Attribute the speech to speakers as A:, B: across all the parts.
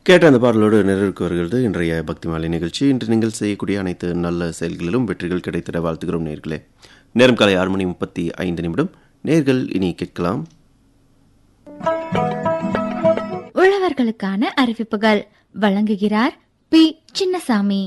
A: கேட்ட அந்த பாடலோடு நிறைவுக்கு வருகிறது இன்றைய பக்தி மாலை நிகழ்ச்சி இன்று நீங்கள் செய்யக்கூடிய அனைத்து நல்ல செயல்களிலும் வெற்றிகள் கிடைத்திட வாழ்த்துகிறோம் நேர்களே நேரம் காலை ஆறு மணி முப்பத்தி ஐந்து நிமிடம் நேர்கள் இனி கேட்கலாம்
B: உழவர்களுக்கான அறிவிப்புகள் வழங்குகிறார் பி சின்னசாமி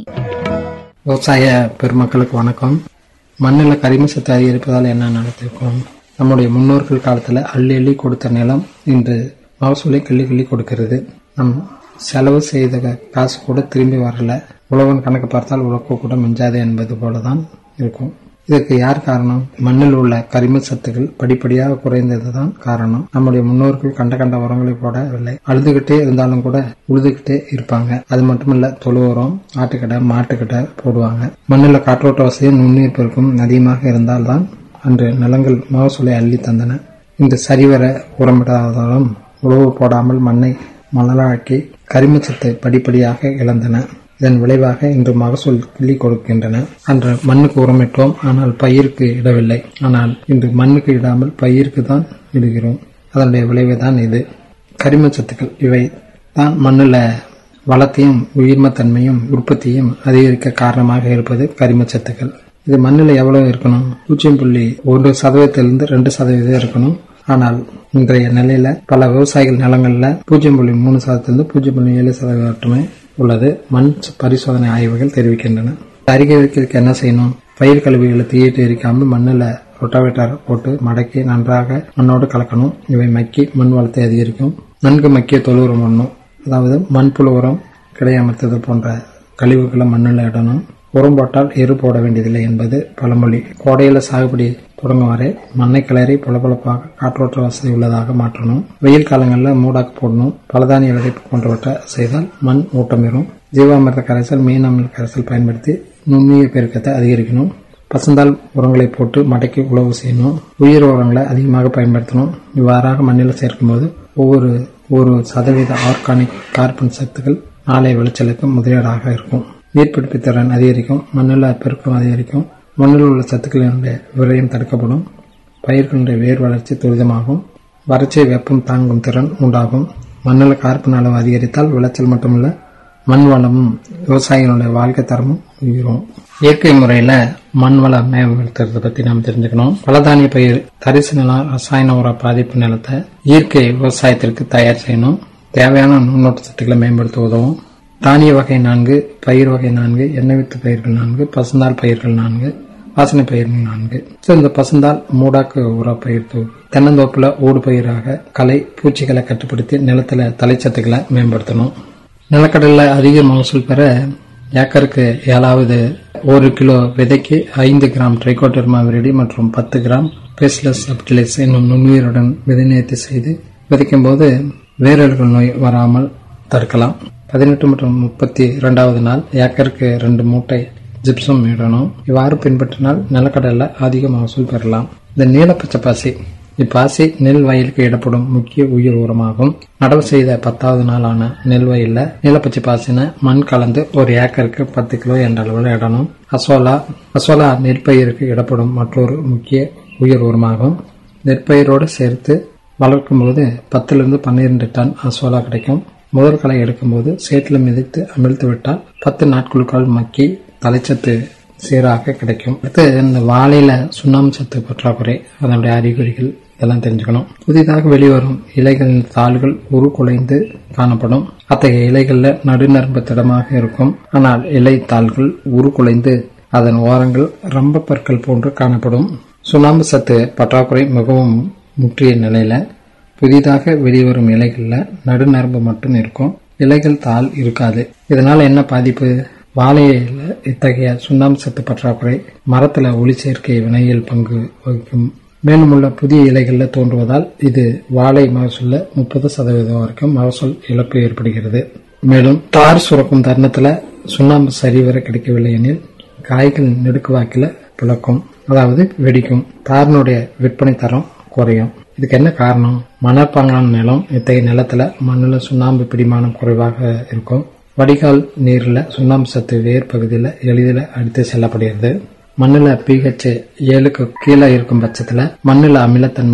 C: விவசாய பெருமக்களுக்கு வணக்கம் மண்ணில் கரிமசத்தை அதிகரிப்பதால் என்ன நடந்திருக்கும் நம்முடைய முன்னோர்கள் காலத்தில் அள்ளி அள்ளி கொடுத்த நிலம் இன்று மகசூலை கிள்ளி கிள்ளி கொடுக்கிறது நம் செலவு செய்த காசு கூட திரும்பி வரல உழவன் கணக்கு பார்த்தால் உழக்க கூட மிஞ்சாது என்பது போலதான் இருக்கும் இதற்கு யார் காரணம் மண்ணில் உள்ள கரிம சத்துக்கள் படிப்படியாக குறைந்ததுதான் காரணம் நம்முடைய முன்னோர்கள் கண்ட கண்ட உரங்களை போடவில்லை அழுதுகிட்டே இருந்தாலும் கூட உழுதுகிட்டே இருப்பாங்க அது மட்டுமல்ல தொழு உரம் ஆட்டுக்கடை மாட்டுக்கடை போடுவாங்க மண்ணில் காற்றோட்ட வசதியும் நுண்ணீர் பெருக்கும் அதிகமாக இருந்தால்தான் அன்று நிலங்கள் மகசூலை அள்ளி தந்தன இன்று சரிவர உரமிடாததாலும் உழவு போடாமல் மண்ணை மணலாக்கி கரிமச்சத்தை படிப்படியாக இழந்தன இதன் விளைவாக இன்று மகசூல் கிள்ளி கொடுக்கின்றன அன்று மண்ணுக்கு உரமிட்டோம் ஆனால் பயிருக்கு இடவில்லை ஆனால் இன்று மண்ணுக்கு இடாமல் பயிருக்கு தான் இடுகிறோம் அதனுடைய விளைவு தான் இது கரிமச்சத்துக்கள் இவை தான் மண்ணில் வளத்தையும் உயிர்மத்தன்மையும் உற்பத்தியும் அதிகரிக்க காரணமாக இருப்பது கரிமச்சத்துக்கள் இது மண்ணில் எவ்வளவு இருக்கணும் பூஜ்ஜியம் புள்ளி ஒரு சதவீதத்திலிருந்து ரெண்டு சதவீதம் இருக்கணும் ஆனால் இன்றைய நிலையில பல விவசாயிகள் நிலங்கள்ல பூஜ்ஜியம் புள்ளி மூணு சதவீதத்திலிருந்து பூஜ்ஜியம் புள்ளி ஏழு சதவீதம் மட்டுமே உள்ளது மண் பரிசோதனை ஆய்வுகள் தெரிவிக்கின்றன அறிக்கை வைக்கிறதுக்கு என்ன செய்யணும் பயிர் கழிவுகளை தீயிட்டு எரிக்காமல் மண்ணில் ரொட்டாவேட்டர் போட்டு மடக்கி நன்றாக மண்ணோடு கலக்கணும் இவை மக்கி மண் வளத்தை அதிகரிக்கும் நன்கு மக்கிய தொழு உரம் பண்ணணும் அதாவது மண்புழு உரம் கிடையமர்த்துதல் போன்ற கழிவுகளை மண்ணில் இடணும் உரம் போட்டால் எரு போட வேண்டியதில்லை என்பது பழமொழி கோடையில சாகுபடி தொடங்கும் வரை மண்ணை கிளறி பளபளப்பாக காற்றோட்ட வசதி உள்ளதாக மாற்றணும் வெயில் காலங்களில் மூடாக்கு போடணும் பலதானிய விதைப்பு போன்றவற்றை செய்தால் மண் ஊட்டமேறும் ஜீவாமிர்த கரைசல் மீன் அமில கரைசல் பயன்படுத்தி நுண்ணிய பெருக்கத்தை அதிகரிக்கணும் பசுந்தால் உரங்களை போட்டு மடக்கி உழவு செய்யணும் உயிர் உரங்களை அதிகமாக பயன்படுத்தணும் இவ்வாறாக மண்ணில் சேர்க்கும்போது ஒவ்வொரு ஒரு சதவீத ஆர்கானிக் கார்பன் சத்துக்கள் நாளைய விளைச்சலுக்கு முதலீடாக இருக்கும் நீர்பிடிப்பு திறன் அதிகரிக்கும் மண்ணில் பெருக்கம் அதிகரிக்கும் மண்ணில் உள்ள சத்துக்களினுடைய விரயம் தடுக்கப்படும் பயிர்களுடைய வேர் வளர்ச்சி துரிதமாகும் வறட்சி வெப்பம் தாங்கும் திறன் உண்டாகும் மண்ணில் கார்பன் அளவு அதிகரித்தால் விளைச்சல் மட்டுமல்ல மண் வளமும் விவசாயிகளுடைய வாழ்க்கை தரமும் உயரும் இயற்கை முறையில மண் வள மேம்படுத்துறத பத்தி நாம் தெரிஞ்சுக்கணும் பலதானிய பயிர் தரிசு நிலம் ரசாயன உர பாதிப்பு நிலத்தை இயற்கை விவசாயத்திற்கு தயார் செய்யணும் தேவையான நுண்ணோட்ட சத்துக்களை மேம்படுத்த உதவும் தானிய வகை நான்கு பயிர் வகை நான்கு எண்ணெய் வித்து பயிர்கள் நான்கு பசுந்தால் பயிர்கள் நான்கு வாசனை பயிர்கள் நான்கு இந்த பசுந்தால் மூடாக்கு உர பயிர் தொகுப்பு தென்னந்தோப்புல ஊடு பயிராக களை பூச்சிகளை கட்டுப்படுத்தி நிலத்துல தலைச்சத்துக்களை மேம்படுத்தணும் நிலக்கடலில் அதிக மகசூல் பெற ஏக்கருக்கு ஏழாவது ஒரு கிலோ விதைக்கு ஐந்து கிராம் ட்ரைகோடர்மா விரடி மற்றும் பத்து கிராம் பேஸ்லஸ் சப்டிலைஸ் என்னும் நுண்ணுயிருடன் விதை நேர்த்தி செய்து விதைக்கும் போது வேரல்கள் நோய் வராமல் தடுக்கலாம் பதினெட்டு மற்றும் முப்பத்தி இரண்டாவது நாள் ஏக்கருக்கு ரெண்டு மூட்டை ஜிப்சம் இடணும் இவ்வாறு பின்பற்றினால் நிலக்கடல்ல அதிக மகசூல் பெறலாம் இந்த நீலப்பச்சை பாசி இப்பாசி நெல் வயலுக்கு இடப்படும் முக்கிய உயிர் உரமாகும் நடவு செய்த பத்தாவது நாளான நெல் வயல்ல நீலப்பச்சை பாசின மண் கலந்து ஒரு ஏக்கருக்கு பத்து கிலோ என்ற அளவில் இடணும் அசோலா அசோலா நெற்பயிருக்கு இடப்படும் மற்றொரு முக்கிய உயிர் உரமாகும் நெற்பயிரோடு சேர்த்து வளர்க்கும் போது பத்திலிருந்து பன்னிரண்டு டன் அசோலா கிடைக்கும் முதல் களை எடுக்கும்போது சேற்றில் மிதித்து அமிழ்த்து விட்டால் பத்து நாட்களுக்குள் மக்கி தலைச்சத்து சீராக கிடைக்கும் அடுத்து இந்த வாழையில சுண்ணாம்பு சத்து பற்றாக்குறை அதனுடைய அறிகுறிகள் இதெல்லாம் தெரிஞ்சுக்கணும் புதிதாக வெளிவரும் இலைகளின் தாள்கள் உருக்குலைந்து காணப்படும் அத்தகைய இலைகள்ல நடுநரம்பு திடமாக இருக்கும் ஆனால் இலை தாள்கள் உருக்குலைந்து அதன் ஓரங்கள் ரம்ப பற்கள் போன்று காணப்படும் சுண்ணாம்பு சத்து பற்றாக்குறை மிகவும் முற்றிய நிலையில புதிதாக வெளிவரும் இலைகள்ல நடுநரம்பு மட்டும் இருக்கும் இலைகள் தாள் இருக்காது இதனால என்ன பாதிப்பு வாழையில இத்தகைய சுண்ணாம்பு சத்து பற்றாக்குறை மரத்துல ஒளி சேர்க்கை வினையில் பங்கு வகிக்கும் மேலுமுள்ள புதிய இலைகள்ல தோன்றுவதால் இது வாழை மகசூல்ல முப்பது சதவீதம் வரைக்கும் மகசூல் இழப்பு ஏற்படுகிறது மேலும் தார் சுரக்கும் தருணத்துல சுண்ணாம்பு சரிவர கிடைக்கவில்லை எனில் காய்கள் நெடுக்கு வாக்கில பிளக்கும் அதாவது வெடிக்கும் தாரினுடைய விற்பனை தரம் குறையும் இதுக்கு என்ன காரணம் மணற்பாங்கான நிலம் இத்தகைய நிலத்துல மண்ணில் சுண்ணாம்பு பிடிமானம் குறைவாக இருக்கும் வடிகால் நீரில் சுண்ணாம்பு சத்து வேர் பகுதியில் எளிதில் அடித்து செல்லப்படுகிறது மண்ணில் பிஹெச் ஏழுக்கு கீழே இருக்கும் பட்சத்தில் மண்ணில் அமிலத்தன்மை